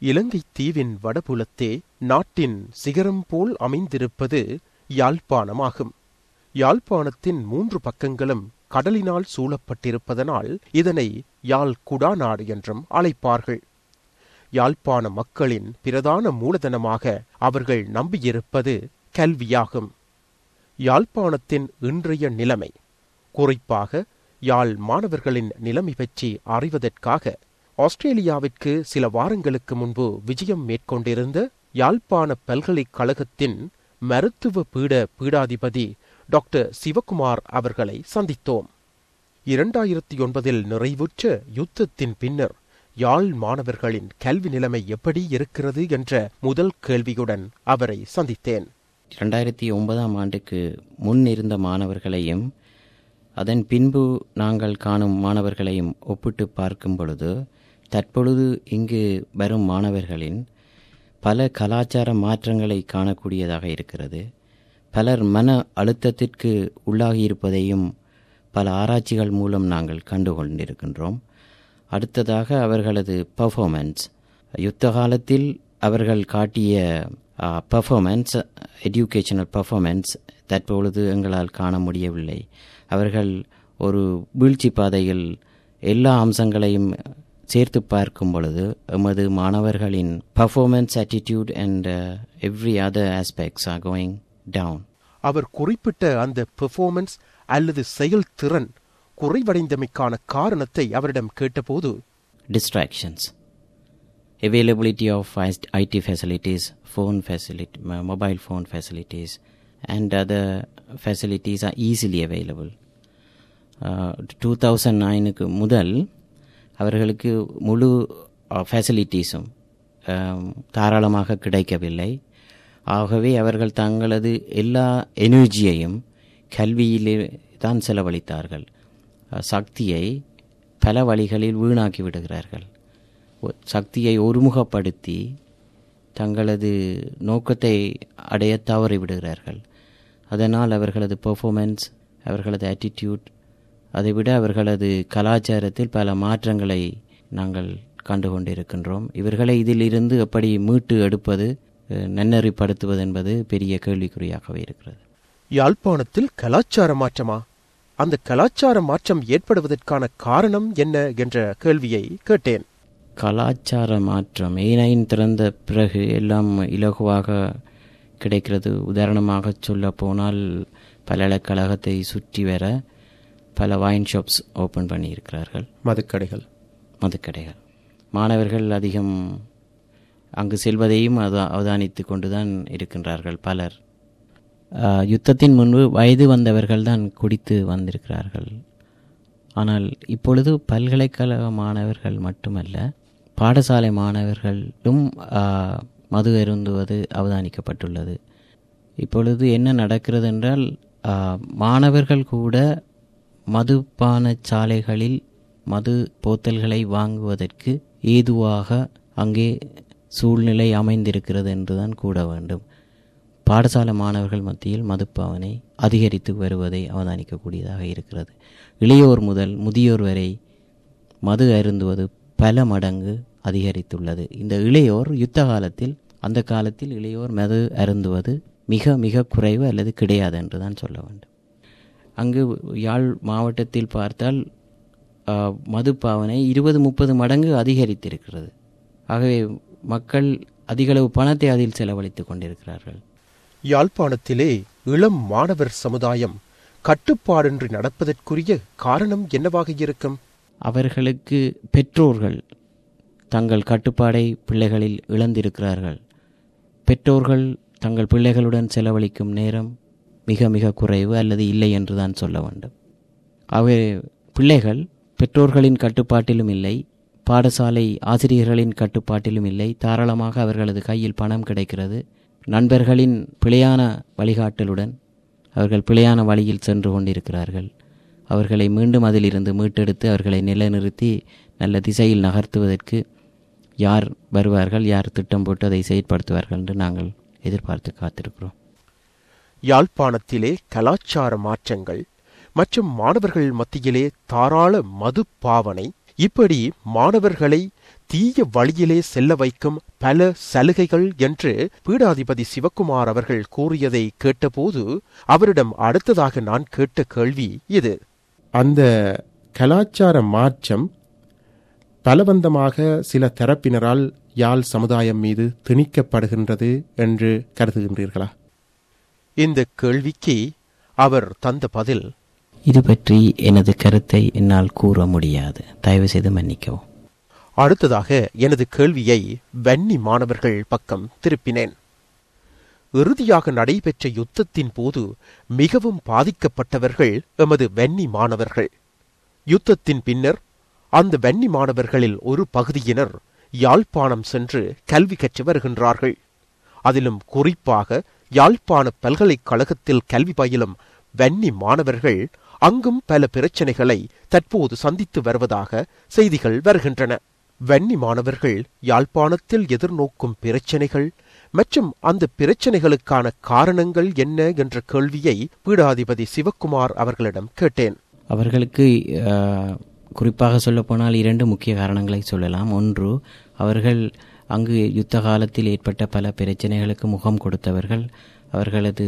இலங்கை தீவின் வடபுலத்தே நாட்டின் சிகரம் போல் அமைந்திருப்பது யாழ்ப்பாணமாகும் யாழ்ப்பாணத்தின் மூன்று பக்கங்களும் கடலினால் சூழப்பட்டிருப்பதனால் இதனை யாழ் குடாநாடு என்றும் அழைப்பார்கள் யாழ்ப்பாண மக்களின் பிரதான மூலதனமாக அவர்கள் நம்பியிருப்பது கல்வியாகும் யாழ்ப்பாணத்தின் இன்றைய நிலைமை குறிப்பாக யாழ் மாணவர்களின் நிலைமை பற்றி அறிவதற்காக ஆஸ்திரேலியாவிற்கு சில வாரங்களுக்கு முன்பு விஜயம் மேற்கொண்டிருந்த யாழ்ப்பாண பல்கலைக்கழகத்தின் மருத்துவ பீட பீடாதிபதி டாக்டர் சிவகுமார் அவர்களை சந்தித்தோம் இரண்டாயிரத்தி ஒன்பதில் நிறைவுற்ற யுத்தத்தின் பின்னர் யாழ் மாணவர்களின் கல்வி நிலைமை எப்படி இருக்கிறது என்ற முதல் கேள்வியுடன் அவரை சந்தித்தேன் இரண்டாயிரத்தி ஒன்பதாம் ஆண்டுக்கு முன் இருந்த மாணவர்களையும் அதன் பின்பு நாங்கள் காணும் மாணவர்களையும் ஒப்பிட்டு பார்க்கும் பொழுது தற்பொழுது இங்கு வரும் மாணவர்களின் பல கலாச்சார மாற்றங்களை காணக்கூடியதாக இருக்கிறது பலர் மன அழுத்தத்திற்கு உள்ளாகியிருப்பதையும் பல ஆராய்ச்சிகள் மூலம் நாங்கள் கண்டுகொண்டிருக்கின்றோம் அடுத்ததாக அவர்களது பர்ஃபார்மன்ஸ் யுத்த காலத்தில் அவர்கள் காட்டிய பர்ஃபார்மன்ஸ் எடியூகேஷனல் பர்ஃபார்மன்ஸ் தற்பொழுது எங்களால் காண முடியவில்லை அவர்கள் ஒரு வீழ்ச்சி பாதையில் எல்லா அம்சங்களையும் சேர்த்து பார்க்கும் பொழுது எமது மாணவர்களின் performance attitude and every other aspects are going down அவர் குறிப்பிட்ட அந்த பெர்ஃபார்மன்ஸ் அல்லது செயல்திறன் குறைவடைந்தமைக்கான காரணத்தை அவரிடம் கேட்டபோது distractions availability of IT facilities phone facility mobile phone facilities and other facilities are easily available two thousand நைனுக்கு முதல் அவர்களுக்கு முழு ஃபெசிலிட்டிஸும் தாராளமாக கிடைக்கவில்லை ஆகவே அவர்கள் தங்களது எல்லா எனர்ஜியையும் கல்வியிலே தான் செலவழித்தார்கள் சக்தியை பல வழிகளில் வீணாக்கி விடுகிறார்கள் சக்தியை ஒருமுகப்படுத்தி தங்களது நோக்கத்தை அடைய தவறி விடுகிறார்கள் அதனால் அவர்களது பெர்ஃபார்மன்ஸ் அவர்களது ஆட்டிடியூட் அதைவிட அவர்களது கலாச்சாரத்தில் பல மாற்றங்களை நாங்கள் கண்டு கொண்டிருக்கின்றோம் இவர்களை இதிலிருந்து எப்படி மீட்டு எடுப்பது நன்னறிப்படுத்துவது என்பது பெரிய கேள்விக்குறியாகவே இருக்கிறது யாழ்ப்பாணத்தில் கலாச்சார மாற்றமா அந்த கலாச்சார மாற்றம் ஏற்படுவதற்கான காரணம் என்ன என்ற கேள்வியை கேட்டேன் கலாச்சார மாற்றம் ஏனையின் திறந்த பிறகு எல்லாம் இலகுவாக கிடைக்கிறது உதாரணமாக சொல்ல போனால் பல்கலைக்கழகத்தை சுற்றி வர பல வைன் ஷாப்ஸ் ஓப்பன் பண்ணியிருக்கிறார்கள் மதுக்கடைகள் மதுக்கடைகள் மாணவர்கள் அதிகம் அங்கு செல்வதையும் அவதானித்து கொண்டுதான் இருக்கின்றார்கள் பலர் யுத்தத்தின் முன்பு வயது வந்தவர்கள் தான் குடித்து வந்திருக்கிறார்கள் ஆனால் இப்பொழுது பல்கலைக்கழக மாணவர்கள் மட்டுமல்ல பாடசாலை மாணவர்களும் மது அருந்துவது அவதானிக்கப்பட்டுள்ளது இப்பொழுது என்ன நடக்கிறது என்றால் மாணவர்கள் கூட மதுபான சாலைகளில் மது போத்தல்களை வாங்குவதற்கு ஏதுவாக அங்கே சூழ்நிலை அமைந்திருக்கிறது என்றுதான் கூட வேண்டும் பாடசாலை மாணவர்கள் மத்தியில் மதுப்பாவனை அதிகரித்து வருவதை அவதானிக்கக்கூடியதாக இருக்கிறது இளையோர் முதல் முதியோர் வரை மது அருந்துவது பல மடங்கு அதிகரித்துள்ளது இந்த இளையோர் யுத்த காலத்தில் அந்த காலத்தில் இளையோர் மது அருந்துவது மிக மிக குறைவு அல்லது கிடையாது என்று தான் சொல்ல வேண்டும் அங்கு யாழ் மாவட்டத்தில் பார்த்தால் மதுப்பாவனை இருபது முப்பது மடங்கு அதிகரித்திருக்கிறது ஆகவே மக்கள் அதிகளவு பணத்தை அதில் செலவழித்துக் கொண்டிருக்கிறார்கள் யாழ்ப்பாணத்திலே இளம் மாணவர் சமுதாயம் கட்டுப்பாடின்றி நடப்பதற்குரிய காரணம் என்னவாக இருக்கும் அவர்களுக்கு பெற்றோர்கள் தங்கள் கட்டுப்பாடை பிள்ளைகளில் இழந்திருக்கிறார்கள் பெற்றோர்கள் தங்கள் பிள்ளைகளுடன் செலவழிக்கும் நேரம் மிக மிக குறைவு அல்லது இல்லை என்று தான் சொல்ல வேண்டும் அவை பிள்ளைகள் பெற்றோர்களின் கட்டுப்பாட்டிலும் இல்லை பாடசாலை ஆசிரியர்களின் கட்டுப்பாட்டிலும் இல்லை தாராளமாக அவர்களது கையில் பணம் கிடைக்கிறது நண்பர்களின் பிழையான வழிகாட்டலுடன் அவர்கள் பிழையான வழியில் சென்று கொண்டிருக்கிறார்கள் அவர்களை மீண்டும் அதிலிருந்து மீட்டெடுத்து அவர்களை நிலைநிறுத்தி நல்ல திசையில் நகர்த்துவதற்கு யார் வருவார்கள் யார் திட்டம் போட்டு அதை செயற்படுத்துவார்கள் என்று நாங்கள் எதிர்பார்த்து காத்திருக்கிறோம் யாழ்ப்பாணத்திலே கலாச்சார மாற்றங்கள் மற்றும் மாணவர்கள் மத்தியிலே தாராள மது பாவனை இப்படி மாணவர்களை தீய வழியிலே செல்ல வைக்கும் பல சலுகைகள் என்று பீடாதிபதி சிவக்குமார் அவர்கள் கூறியதை கேட்டபோது அவரிடம் அடுத்ததாக நான் கேட்ட கேள்வி இது அந்த கலாச்சார மாற்றம் பலவந்தமாக சில தரப்பினரால் யாழ் சமுதாயம் மீது திணிக்கப்படுகின்றது என்று கருதுகின்றீர்களா இந்த கேள்விக்கு அவர் தந்த பதில் இது பற்றி எனது கருத்தை என்னால் கூற முடியாது தயவு செய்து மன்னிக்கவும் அடுத்ததாக எனது கேள்வியை வன்னி மாணவர்கள் பக்கம் திருப்பினேன் இறுதியாக நடைபெற்ற யுத்தத்தின் போது மிகவும் பாதிக்கப்பட்டவர்கள் எமது வன்னி மாணவர்கள் யுத்தத்தின் பின்னர் அந்த வன்னி மாணவர்களில் ஒரு பகுதியினர் யாழ்ப்பாணம் சென்று கல்வி கற்று வருகின்றார்கள் அதிலும் குறிப்பாக யாழ்ப்பாண பல்கலைக்கழகத்தில் கல்வி பயிலும் வன்னி மாணவர்கள் அங்கும் பல பிரச்சனைகளை தற்போது சந்தித்து வருவதாக செய்திகள் வருகின்றன வன்னி மாணவர்கள் யாழ்ப்பாணத்தில் எதிர்நோக்கும் பிரச்சனைகள் மற்றும் அந்த பிரச்சனைகளுக்கான காரணங்கள் என்ன என்ற கேள்வியை பீடாதிபதி சிவக்குமார் அவர்களிடம் கேட்டேன் அவர்களுக்கு அஹ், குறிப்பாக சொல்லப்போனால் இரண்டு முக்கிய காரணங்களை சொல்லலாம் ஒன்று அவர்கள் அங்கு யுத்த காலத்தில் ஏற்பட்ட பல பிரச்சனைகளுக்கு முகம் கொடுத்தவர்கள் அவர்களது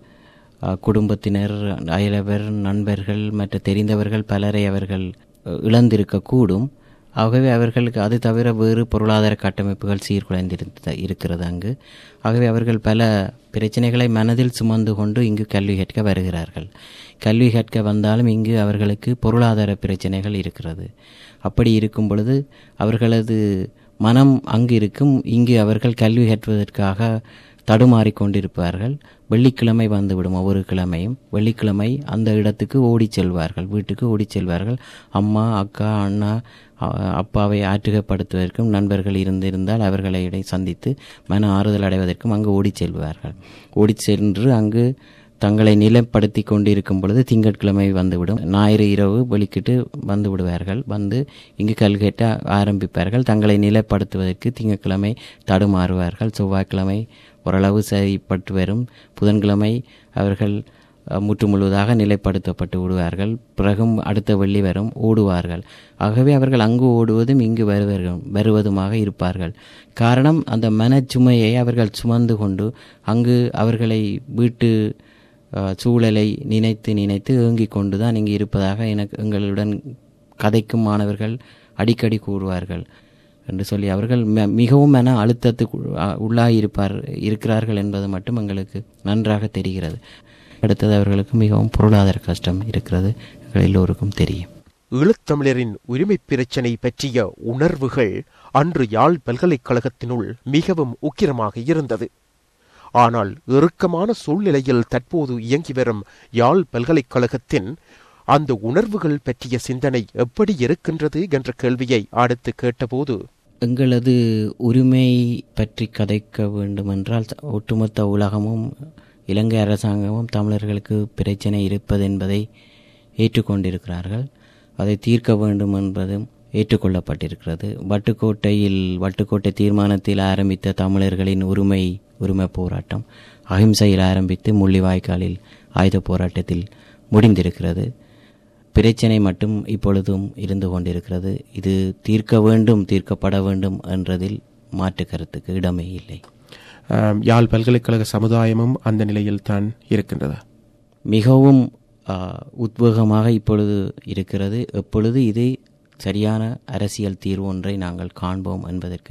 அஹ், குடும்பத்தினர் அயலவர் நண்பர்கள் மற்ற தெரிந்தவர்கள் பலரை அவர்கள் அஹ், இழந்திருக்கக்கூடும் ஆகவே அவர்களுக்கு அது தவிர வேறு பொருளாதார கட்டமைப்புகள் சீர்குலைந்திருந்த இருக்கிறது அங்கு ஆகவே அவர்கள் பல பிரச்சனைகளை மனதில் சுமந்து கொண்டு இங்கு கல்வி கற்க வருகிறார்கள் கல்வி கற்க வந்தாலும் இங்கு அவர்களுக்கு பொருளாதார பிரச்சனைகள் இருக்கிறது அப்படி இருக்கும் பொழுது அவர்களது மனம் அங்கு இருக்கும் இங்கு அவர்கள் கல்வி கற்றுவதற்காக தடுமாறிக் கொண்டிருப்பார்கள் வெள்ளிக்கிழமை வந்துவிடும் ஒவ்வொரு கிழமையும் வெள்ளிக்கிழமை அந்த இடத்துக்கு ஓடிச் செல்வார்கள் வீட்டுக்கு ஓடிச் செல்வார்கள் அம்மா அக்கா அண்ணா அ- அப்பாவை ஆற்றுகைப்படுத்துவதற்கும் நண்பர்கள் இருந்திருந்தால் அவர்களை இடை சந்தித்து மன ஆறுதல் அடைவதற்கும் அங்கு ஓடிச் செல்வார்கள் ஓடிச் சென்று அங்கு தங்களை நிலைப்படுத்தி கொண்டிருக்கும் பொழுது திங்கட்கிழமை வந்துவிடும் ஞாயிறு இரவு வெளிக்கிட்டு வந்து விடுவார்கள் வந்து இங்கு கல்கேட்ட ஆரம்பிப்பார்கள் தங்களை நிலைப்படுத்துவதற்கு திங்கட்கிழமை தடுமாறுவார்கள் செவ்வாய்க்கிழமை ஓரளவு சரிப்பட்டு வரும் புதன்கிழமை அவர்கள் அஹ், முற்று முழுவதாக நிலைப்படுத்தப்பட்டு விடுவார்கள் பிறகும் அடுத்த வெள்ளி வரும் ஓடுவார்கள் ஆகவே அவர்கள் அங்கு ஓடுவதும் இங்கு வருவதும் வருவதுமாக இருப்பார்கள் காரணம் அந்த மனச்சுமையை அவர்கள் சுமந்து கொண்டு அங்கு அவர்களை வீட்டு அஹ், சூழலை நினைத்து நினைத்து ஏங்கிக் கொண்டு தான் இங்கு இருப்பதாக எனக்கு எங்களுடன் கதைக்கும் மாணவர்கள் அடிக்கடி கூறுவார்கள் என்று சொல்லி அவர்கள் ம- மிகவும் மன அழுத்தத்துக்கு உ- உள்ளாயிருப்பார் இருக்கிறார்கள் என்பது மட்டும் எங்களுக்கு நன்றாக தெரிகிறது அடுத்தது அவர்களுக்கு மிகவும் பொருளாதார கஷ்டம் இருக்கிறது எங்கள் எல்லோருக்கும் தெரியும் ஈழத்தமிழரின் உரிமை பிரச்சினை பற்றிய உணர்வுகள் அன்று யாழ் பல்கலைக்கழகத்தினுள் மிகவும் உக்கிரமாக இருந்தது ஆனால் இறுக்கமான சூழ்நிலையில் தற்போது இயங்கி வரும் யாழ் பல்கலைக்கழகத்தின் அந்த உணர்வுகள் பற்றிய சிந்தனை எப்படி இருக்கின்றது என்ற கேள்வியை அடுத்து கேட்டபோது எங்களது உரிமை பற்றி கதைக்க வேண்டுமென்றால் ஒட்டுமொத்த உலகமும் இலங்கை அரசாங்கமும் தமிழர்களுக்கு பிரச்சனை இருப்பது என்பதை ஏற்றுக்கொண்டிருக்கிறார்கள் அதை தீர்க்க வேண்டும் என்பதும் ஏற்றுக்கொள்ளப்பட்டிருக்கிறது வட்டுக்கோட்டையில் வட்டுக்கோட்டை தீர்மானத்தில் ஆரம்பித்த தமிழர்களின் உரிமை உரிமை போராட்டம் அஹிம்சையில் ஆரம்பித்து முள்ளிவாய்க்காலில் ஆயுத போராட்டத்தில் முடிந்திருக்கிறது பிரச்சனை மட்டும் இப்பொழுதும் இருந்து கொண்டிருக்கிறது இது தீர்க்க வேண்டும் தீர்க்கப்பட வேண்டும் என்றதில் மாற்று கருத்துக்கு இடமே இல்லை ஆம், யாழ் பல்கலைக்கழக சமுதாயமும் அந்த நிலையில் தான் இருக்கின்றது மிகவும் ஆ, உத்வேகமாக இப்பொழுது இருக்கிறது எப்பொழுது இது சரியான அரசியல் தீர்வு ஒன்றை நாங்கள் காண்போம் என்பதற்கு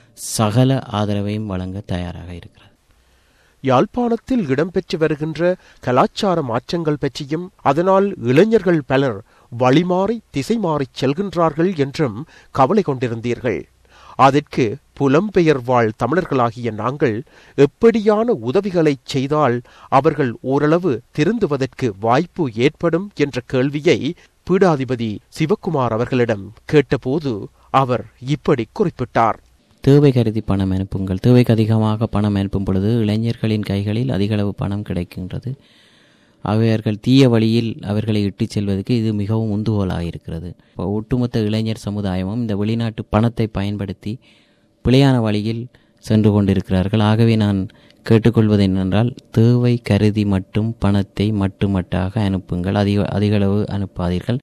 சகல ஆதரவையும் வழங்க தயாராக இருக்கிறது யாழ்ப்பாணத்தில் இடம்பெற்று வருகின்ற கலாச்சார மாற்றங்கள் பற்றியும் அதனால் இளைஞர்கள் பலர் வழிமாறி திசை மாறிச் செல்கின்றார்கள் என்றும் கவலை கொண்டிருந்தீர்கள் அதற்கு புலம்பெயர் வாழ் தமிழர்களாகிய நாங்கள் எப்படியான உதவிகளைச் செய்தால் அவர்கள் ஓரளவு திருந்துவதற்கு வாய்ப்பு ஏற்படும் என்ற கேள்வியை பீடாதிபதி சிவக்குமார் அவர்களிடம் கேட்டபோது அவர் இப்படி குறிப்பிட்டார் தேவை கருதி பணம் அனுப்புங்கள் தேவைக்கு அதிகமாக பணம் அனுப்பும் பொழுது இளைஞர்களின் கைகளில் அதிகளவு பணம் கிடைக்கின்றது அவர்கள் தீய வழியில் அவர்களை இட்டுச் செல்வதற்கு இது மிகவும் உந்துகோலாக இருக்கிறது இப்போ ஒட்டுமொத்த இளைஞர் சமுதாயமும் இந்த வெளிநாட்டு பணத்தை பயன்படுத்தி பிழையான வழியில் சென்று கொண்டிருக்கிறார்கள் ஆகவே நான் கேட்டுக்கொள்வது என்னென்றால் தேவை கருதி மட்டும் பணத்தை மட்டுமட்டாக அனுப்புங்கள் அதிக அதிகளவு அனுப்பாதீர்கள்